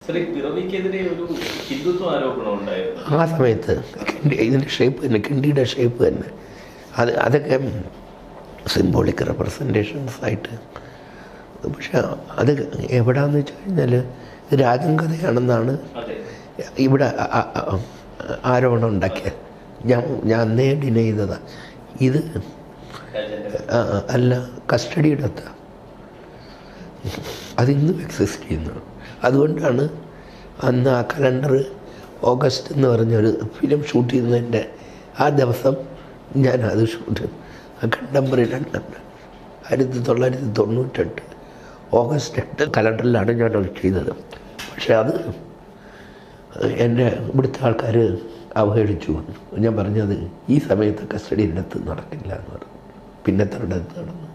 ശ്രീ പിറവിക്കെതിരെ ഒരു ഹിന്ദുത്വ ആരോപണം ഉണ്ടായിരുന്നു ആ സമയത്ത് കിണ്ടി ഇതിൻ്റെ ഷേപ്പ് തന്നെ കിണ്ടിയുടെ ഷേപ്പ് തന്നെ അത് അതൊക്കെ സിംബോളിക് റെപ്രസെൻറ്റേഷൻസ് ആയിട്ട് പക്ഷെ അത് എവിടാന്ന് വെച്ച് കഴിഞ്ഞാൽ രാജൻ കഥയാണെന്നാണ് അതെ ഇവിടെ ആ- ആ- ആ- ആരോപണം ഉണ്ടാക്കിയത് ഞാൻ ഞാൻ അന്നേ ഡിനൈ ചെയ്തതാ ഇത് രാജന്റെ ആ, ആ, അല്ല കസ്റ്റഡിയുടെ അത്ത അതിന്നും എക്സിസ്റ്റ് ചെയ്യുന്നു അതുകൊണ്ടാണ് അന്ന് ആ കലണ്ടർ ഓഗസ്റ്റ് എന്ന് പറഞ്ഞൊരു ഫിലിം ഷൂട്ട് ചെയ്യുന്നതിൻ്റെ ആ ദിവസം ഞാൻ അത് ഷൂട്ട് ആ കണ്ടംപററി രണ്ടെണ്ണം ആയിരത്തി തൊള്ളായിരത്തി തൊണ്ണൂറ്റെട്ട് ഓഗസ്റ്റ് എട്ട് കലണ്ടറിലാണ് ഞാൻ അത് ചെയ്തത് പക്ഷേ അത് എൻ്റെ ഇവിടുത്തെ ആൾക്കാർ അവഹേളിച്ചു ഞാൻ പറഞ്ഞത് ഈ സമയത്ത് കസ്റ്റഡിയുടെ അടുത്ത് നടക്കില്ല എന്ന് പറഞ്ഞു പിന്നത്തെ അടുത്ത് നടന്നു